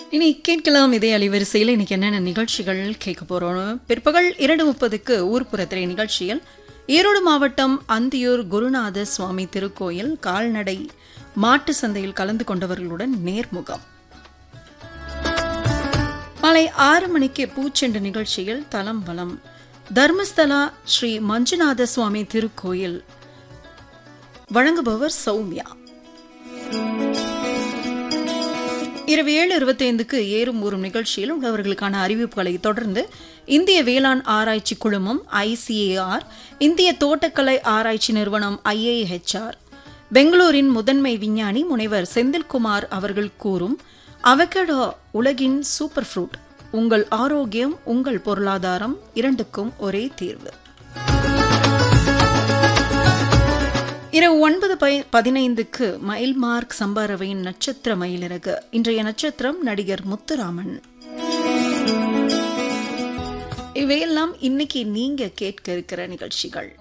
இனி கேட்கலாம் இதே அலைவரிசையில் இன்னைக்கு என்னென்ன நிகழ்ச்சிகள் கேட்க போறோம் பிற்பகல் இரண்டு முப்பதுக்கு ஊர்ப்புறத்திரை நிகழ்ச்சியில் ஈரோடு மாவட்டம் அந்தியூர் குருநாத சுவாமி திருக்கோயில் கால்நடை மாட்டு சந்தையில் கலந்து கொண்டவர்களுடன் நேர்முகம் மாலை ஆறு மணிக்கு பூச்செண்டு நிகழ்ச்சியில் தலம் வலம் தர்மஸ்தலா ஸ்ரீ மஞ்சுநாத சுவாமி திருக்கோயில் வழங்குபவர் சௌமியா இரவு ஏழு இருபத்தைந்துக்கு ஏறும் ஊறும் நிகழ்ச்சியில் உள்ளவர்களுக்கான அறிவிப்புகளை தொடர்ந்து இந்திய வேளாண் ஆராய்ச்சி குழுமம் ஐசிஏஆர் இந்திய தோட்டக்கலை ஆராய்ச்சி நிறுவனம் ஐஏஹெச்ஆர் பெங்களூரின் முதன்மை விஞ்ஞானி முனைவர் செந்தில்குமார் அவர்கள் கூறும் அவகடோ உலகின் சூப்பர் ஃப்ரூட் உங்கள் ஆரோக்கியம் உங்கள் பொருளாதாரம் இரண்டுக்கும் ஒரே தீர்வு இரவு ஒன்பது பதினைந்துக்கு மயில்மார்க் சம்பாரவையின் நட்சத்திர மயிலிறகு இன்றைய நட்சத்திரம் நடிகர் முத்துராமன் இவையெல்லாம் இன்னைக்கு நீங்க கேட்க இருக்கிற நிகழ்ச்சிகள்